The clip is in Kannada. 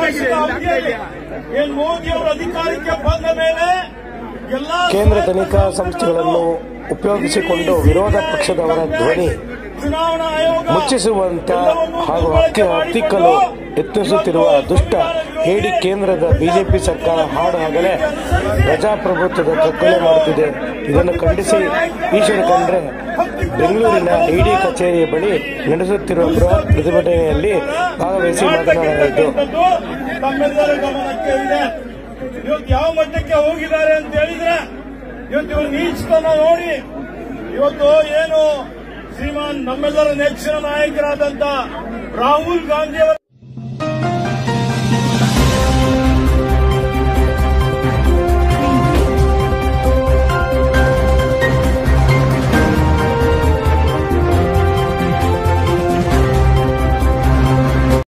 ವರ್ಷದ ಅವಧಿಯಲ್ಲಿ ಏನ್ ಮೋದಿ ಅವರು ಅಧಿಕಾರಕ್ಕೆ ಬಂದ ಮೇಲೆ ಎಲ್ಲಾ ಕೇಂದ್ರ ತನಿಖಾ ಸಂಸ್ಥೆಗಳನ್ನು ಉಪಯೋಗಿಸಿಕೊಂಡು ವಿರೋಧ ಪಕ್ಷದವರ ಧ್ವನಿ ಚುನಾವಣಾ ಆಯೋಗ ಮುಚ್ಚಿಸುವಂತ ಎಲ್ಲವನ್ನೂ ಹಾಗೂ ದುರ್ಬಳಕೆ ಹತ್ತಿ ಹತ್ತಿಕ್ಕಲು ಮಾಡಿಕೊಂಡು ಯತ್ನಿಸುತ್ತಿರುವ ದುಷ್ಟ ಹೇಡಿ ಕೇಂದ್ರದ ಬಿಜೆಪಿ ಸರ್ಕಾರ ಹಾಡು ಆಗಲೇ ಪ್ರಜಾಪ್ರಭುತ್ವದ ಕಗ್ಗೊಲೆ ಮಾಡುತ್ತಿದೆ ಇದನ್ನು ಖಂಡಿಸಿ ಈಶ್ವರ ಖಂಡ್ರೆ ಬೆಂಗಳೂರಿನ ಇಡಿ ಕಚೇರಿಯ ಬಳಿ ನಡೆಸುತ್ತಿರುವ ಬೃಹತ್ ಪ್ರತಿಭಟನೆಯಲ್ಲಿ ಭಾಗವಹಿಸಿ ಮಾತನಾಡಲಾಯಿತು ತಮ್ಮೆಲ್ಲರ ಗಮನಕ್ಕೆ ಇದೆ ಇವತ್ತು ಯಾವ ಮಟ್ಟಕ್ಕೆ ಹೋಗಿದ್ದಾರೆ ಅಂತ ಹೇಳಿದ್ರೆ ಇವತ್ತು ಇವರು ನೀಚತನ ನೋಡಿ ಇವತ್ತು ಏನು ಶ್ರೀಮಾನ್ ನಮ್ಮೆಲ್ಲರ ನೆಚ್ಚಿನ ನಾಯಕರಾದಂತ ರಾಹುಲ್ ಗಾಂಧಿ ಅವರ